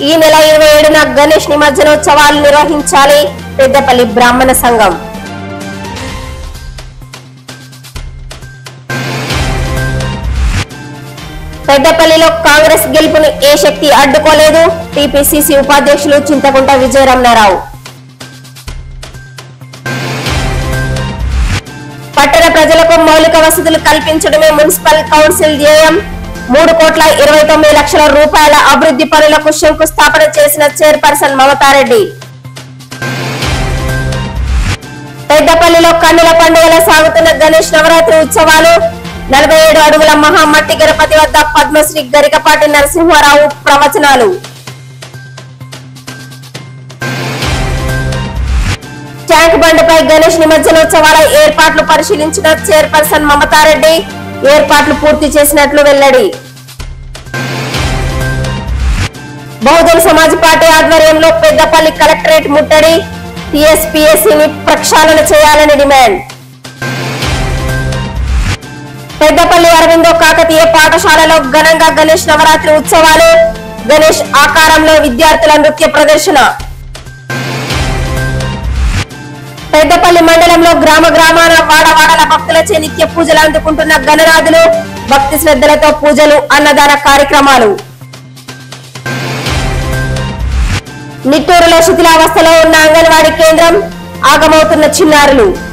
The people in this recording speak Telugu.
ఈ నెల ఇరవై ఏడున గణేష్ నిమజ్జనోత్సవాలు నిర్వహించాలి పెద్దపల్లి బ్రాహ్మణ సంఘం పెద్దపల్లిలో కాంగ్రెస్ గెలుపును ఏ శక్తి అడ్డుకోలేదు టీపీసీసీ ఉపాధ్యక్షులు చింతకుంట విజయరమణారావు పట్టణ ప్రజలకు మౌలిక వసతులు కల్పించడమే మున్సిపల్ కౌన్సిల్ ధ్యేయం మూడు కోట్ల ఇరవై తొమ్మిది లక్షల రూపాయల అభివృద్ధి పనులకు శంకుస్థాపన చేసిన చైర్పర్సన్ మమతారెడ్డి పెద్దపల్లిలో కన్నుల పండుగల సాగుతున్న గణేష్ నవరాత్రి ఉత్సవాలు నలభై ఏడు అడుగుల మహామట్టి గణపతి వద్ద పద్మశ్రీ గరికపాటి నరసింహారావు ప్రవచనాలు ట్యాంక్ బండ్పై గణేష్ నిమజ్జనోత్సవాల ఏర్పాట్లు పరిశీలించిన చైర్పర్సన్ మమతారెడ్డి ఏర్పాట్లు పూర్తి చేసినట్లు వెల్లడి బహుజన్ సమాజ్ పార్టీ ఆధ్వర్యంలో పెద్దపల్లి కలెక్టరేట్ ముట్టడి టీఎస్పీఎస్సీని ప్రక్షాళన చేయాలని డిమాండ్ పెద్దపల్లి అరవిందో కాకతీయ పాఠశాలలో ఘనంగా గణేష్ నవరాత్రి ఉత్సవాలు గణేష్ ఆకారంలో విద్యార్థుల నృత్య ప్రదర్శన పెద్దపల్లి మండలంలో గ్రామ గ్రామాల వాడవాడల భక్తులచే నిత్య పూజలు అందుకుంటున్న గణనాథులు భక్తి శ్రద్ధలతో పూజలు అన్నదాన కార్యక్రమాలు నిట్టూరులో శిథిలావస్థలో ఉన్న అంగన్వాడీ కేంద్రం ఆగమవుతున్న చిన్నారులు